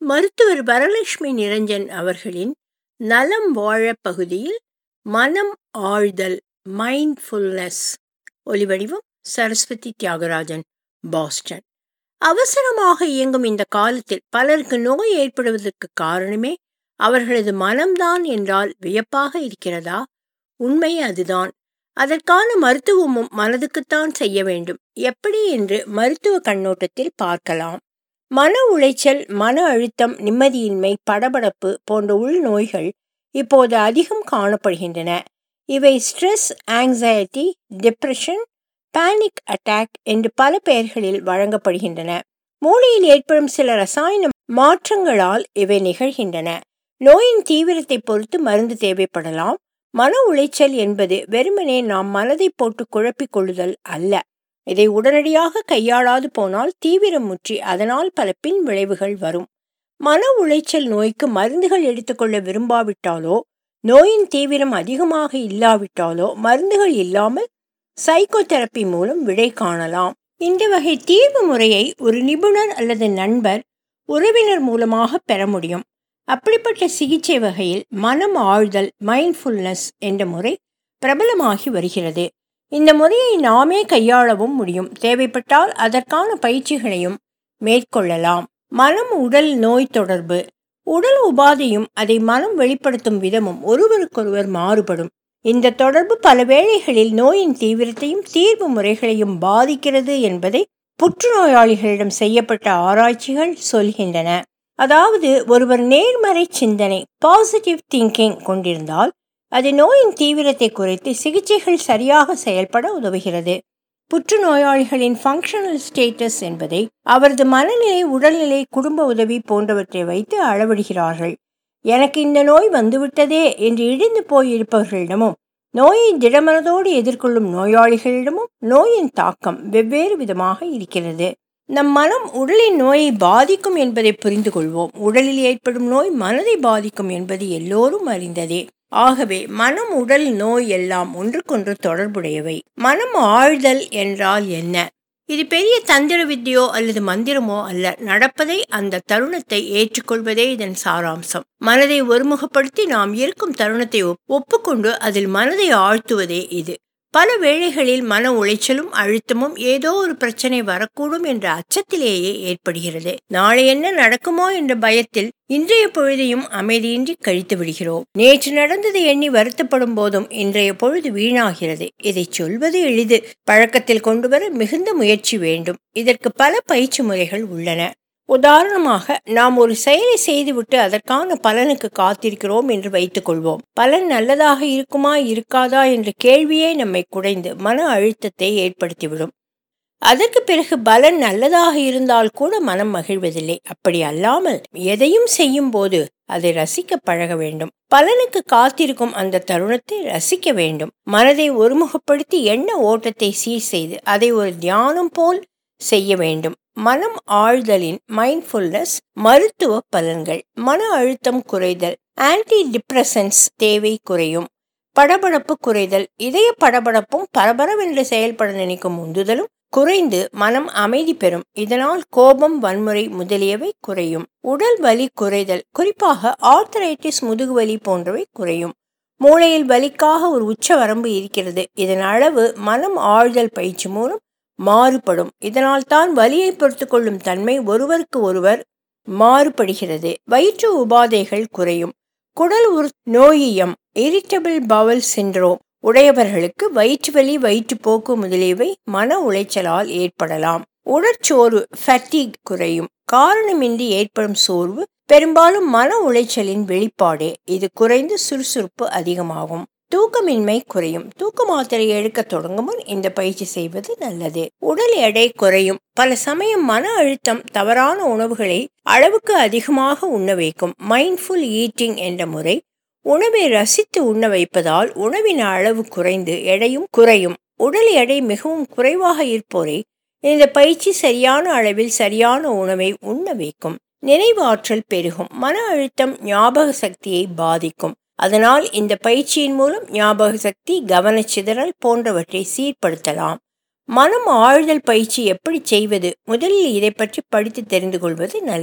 மருத்துவர் வரலட்சுமி நிரஞ்சன் அவர்களின் நலம் வாழ பகுதியில் மனம் ஆழ்தல் மைண்ட்ஃபுல்னஸ் ஒலிவடிவம் சரஸ்வதி தியாகராஜன் பாஸ்டன் அவசரமாக இயங்கும் இந்த காலத்தில் பலருக்கு நோய் ஏற்படுவதற்கு காரணமே அவர்களது மனம்தான் என்றால் வியப்பாக இருக்கிறதா உண்மை அதுதான் அதற்கான மருத்துவமும் மனதுக்குத்தான் செய்ய வேண்டும் எப்படி என்று மருத்துவ கண்ணோட்டத்தில் பார்க்கலாம் மன உளைச்சல் மன அழுத்தம் நிம்மதியின்மை படபடப்பு போன்ற உள்நோய்கள் இப்போது அதிகம் காணப்படுகின்றன இவை stress anxiety depression panic attack என்று பல பெயர்களில் வழங்கப்படுகின்றன மூளையில் ஏற்படும் சில ரசாயன மாற்றங்களால் இவை நிகழ்கின்றன நோயின் தீவிரத்தை பொறுத்து மருந்து தேவைப்படலாம் மன உளைச்சல் என்பது வெறுமனே நாம் மனதை போட்டு குழப்பிக் கொள்ளுதல் அல்ல இதை உடனடியாக கையாளாது போனால் தீவிரம் முற்றி அதனால் பல பின் விளைவுகள் வரும் மன உளைச்சல் நோய்க்கு மருந்துகள் எடுத்துக்கொள்ள விரும்பாவிட்டாலோ நோயின் தீவிரம் அதிகமாக இல்லாவிட்டாலோ மருந்துகள் இல்லாமல் சைக்கோதெரப்பி மூலம் விடை காணலாம் இந்த வகை தீர்வு முறையை ஒரு நிபுணர் அல்லது நண்பர் உறவினர் மூலமாக பெற முடியும் அப்படிப்பட்ட சிகிச்சை வகையில் மனம் ஆழ்தல் மைண்ட்ஃபுல்னஸ் என்ற முறை பிரபலமாகி வருகிறது இந்த முறையை நாமே கையாளவும் முடியும் தேவைப்பட்டால் அதற்கான பயிற்சிகளையும் மேற்கொள்ளலாம் மனம் உடல் நோய் தொடர்பு உடல் உபாதையும் அதை மனம் வெளிப்படுத்தும் விதமும் ஒருவருக்கொருவர் மாறுபடும் இந்த தொடர்பு பல வேளைகளில் நோயின் தீவிரத்தையும் தீர்வு முறைகளையும் பாதிக்கிறது என்பதை புற்றுநோயாளிகளிடம் செய்யப்பட்ட ஆராய்ச்சிகள் சொல்கின்றன அதாவது ஒருவர் நேர்மறை சிந்தனை பாசிட்டிவ் திங்கிங் கொண்டிருந்தால் அது நோயின் தீவிரத்தை குறைத்து சிகிச்சைகள் சரியாக செயல்பட உதவுகிறது புற்றுநோயாளிகளின் ஃபங்க்ஷனல் ஸ்டேட்டஸ் என்பதை அவரது மனநிலை உடல்நிலை குடும்ப உதவி போன்றவற்றை வைத்து அளவிடுகிறார்கள் எனக்கு இந்த நோய் வந்துவிட்டதே என்று இடிந்து போயிருப்பவர்களிடமும் நோயை திடமனதோடு எதிர்கொள்ளும் நோயாளிகளிடமும் நோயின் தாக்கம் வெவ்வேறு விதமாக இருக்கிறது நம் மனம் உடலின் நோயை பாதிக்கும் என்பதை புரிந்து கொள்வோம் உடலில் ஏற்படும் நோய் மனதை பாதிக்கும் என்பது எல்லோரும் அறிந்ததே ஆகவே மனம் உடல் நோய் எல்லாம் ஒன்றுக்கொன்று தொடர்புடையவை மனம் ஆழ்தல் என்றால் என்ன இது பெரிய தந்திர வித்தியோ அல்லது மந்திரமோ அல்ல நடப்பதை அந்த தருணத்தை ஏற்றுக்கொள்வதே இதன் சாராம்சம் மனதை ஒருமுகப்படுத்தி நாம் இருக்கும் தருணத்தை ஒப்புக்கொண்டு அதில் மனதை ஆழ்த்துவதே இது பல வேளைகளில் மன உளைச்சலும் அழுத்தமும் ஏதோ ஒரு பிரச்சனை வரக்கூடும் என்ற அச்சத்திலேயே ஏற்படுகிறது நாளை என்ன நடக்குமோ என்ற பயத்தில் இன்றைய பொழுதையும் அமைதியின்றி கழித்து விடுகிறோம் நேற்று நடந்ததை எண்ணி வருத்தப்படும் போதும் இன்றைய பொழுது வீணாகிறது இதை சொல்வது எளிது பழக்கத்தில் கொண்டு வர மிகுந்த முயற்சி வேண்டும் இதற்கு பல பயிற்சி முறைகள் உள்ளன உதாரணமாக நாம் ஒரு செயலை செய்துவிட்டு அதற்கான பலனுக்கு காத்திருக்கிறோம் என்று வைத்துக்கொள்வோம் பலன் நல்லதாக இருக்குமா இருக்காதா என்ற கேள்வியே நம்மை குடைந்து மன அழுத்தத்தை ஏற்படுத்திவிடும் அதற்கு பிறகு பலன் நல்லதாக இருந்தால் கூட மனம் மகிழ்வதில்லை அப்படி அல்லாமல் எதையும் செய்யும் போது அதை ரசிக்க பழக வேண்டும் பலனுக்கு காத்திருக்கும் அந்த தருணத்தை ரசிக்க வேண்டும் மனதை ஒருமுகப்படுத்தி எண்ண ஓட்டத்தை சீர் செய்து அதை ஒரு தியானம் போல் செய்ய வேண்டும் மனம் ஆழ்தலின் மைண்ட்ஃபுல்னஸ் மருத்துவ பலன்கள் மன அழுத்தம் குறைதல் ஆன்டி டிப்ரெசன்ஸ் தேவை குறையும் படபடப்பு குறைதல் இதய படபடப்பும் பரபரவென்று செயல்பட நினைக்கும் உந்துதலும் குறைந்து மனம் அமைதி பெறும் இதனால் கோபம் வன்முறை முதலியவை குறையும் உடல் வலி குறைதல் குறிப்பாக ஆர்த்தரைட்டிஸ் முதுகுவலி போன்றவை குறையும் மூளையில் வலிக்காக ஒரு உச்ச வரம்பு இருக்கிறது இதன் அளவு மனம் ஆழ்தல் பயிற்சி மூலம் மாறுபடும் இதனால் தான் வலியை பொறுத்து கொள்ளும் தன்மை ஒருவருக்கு ஒருவர் மாறுபடுகிறது வயிற்று உபாதைகள் குறையும் குடல் உரு நோயியம் இரிட்டபிள் பவல் சின்ட்ரோம் உடையவர்களுக்கு வயிற்று வலி வயிற்றுப்போக்கு முதலியவை மன உளைச்சலால் ஏற்படலாம் உடற்சோர்வு ஃபட்டிக் குறையும் காரணமின்றி ஏற்படும் சோர்வு பெரும்பாலும் மன உளைச்சலின் வெளிப்பாடே இது குறைந்து சுறுசுறுப்பு அதிகமாகும் தூக்கமின்மை குறையும் தூக்க மாத்திரை எடுக்க தொடங்கும் முன் இந்த பயிற்சி செய்வது நல்லது உடல் எடை குறையும் பல சமயம் மன அழுத்தம் தவறான உணவுகளை அளவுக்கு அதிகமாக உண்ண வைக்கும் மைண்ட்ஃபுல் ஈட்டிங் என்ற முறை உணவை ரசித்து உண்ண வைப்பதால் உணவின் அளவு குறைந்து எடையும் குறையும் உடல் எடை மிகவும் குறைவாக இருப்போரை இந்த பயிற்சி சரியான அளவில் சரியான உணவை உண்ண வைக்கும் நினைவாற்றல் பெருகும் மன அழுத்தம் ஞாபக சக்தியை பாதிக்கும் அதனால் இந்த பயிற்சியின் மூலம் ஞாபக சக்தி கவனச்சிதறல் போன்றவற்றை சீர்படுத்தலாம் மனம் ஆழ்தல் பயிற்சி எப்படி செய்வது முதலில் இதை பற்றி படித்து தெரிந்து கொள்வது நல்லது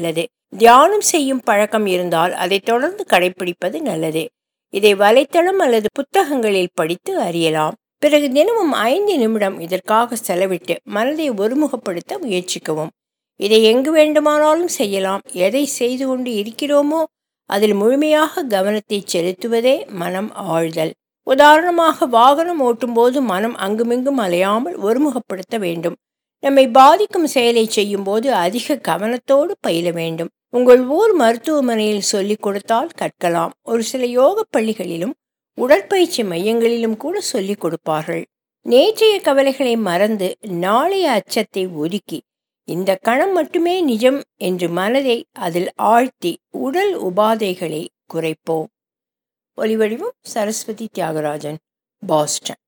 தியானம் செய்யும் பழக்கம் இருந்தால் அதை தொடர்ந்து கடைபிடிப்பது நல்லது இதை வலைத்தளம் அல்லது புத்தகங்களில் படித்து அறியலாம் பிறகு தினமும் ஐந்து நிமிடம் இதற்காக செலவிட்டு மனதை ஒருமுகப்படுத்த முயற்சிக்கவும் இதை எங்கு வேண்டுமானாலும் செய்யலாம் எதை செய்து கொண்டு இருக்கிறோமோ அதில் முழுமையாக கவனத்தை செலுத்துவதே மனம் ஆழ்தல் உதாரணமாக வாகனம் ஓட்டும்போது மனம் அங்குமிங்கும் அலையாமல் ஒருமுகப்படுத்த வேண்டும் நம்மை பாதிக்கும் செயலை செய்யும் போது அதிக கவனத்தோடு பயில வேண்டும் உங்கள் ஊர் மருத்துவமனையில் சொல்லிக் கொடுத்தால் கற்கலாம் ஒரு சில யோக பள்ளிகளிலும் உடற்பயிற்சி மையங்களிலும் கூட சொல்லிக் கொடுப்பார்கள் நேற்றைய கவலைகளை மறந்து நாளைய அச்சத்தை ஒதுக்கி இந்த கணம் மட்டுமே நிஜம் என்று மனதை அதில் ஆழ்த்தி உடல் உபாதைகளை குறைப்போம் ஒலிவடிவம் சரஸ்வதி தியாகராஜன் பாஸ்டன்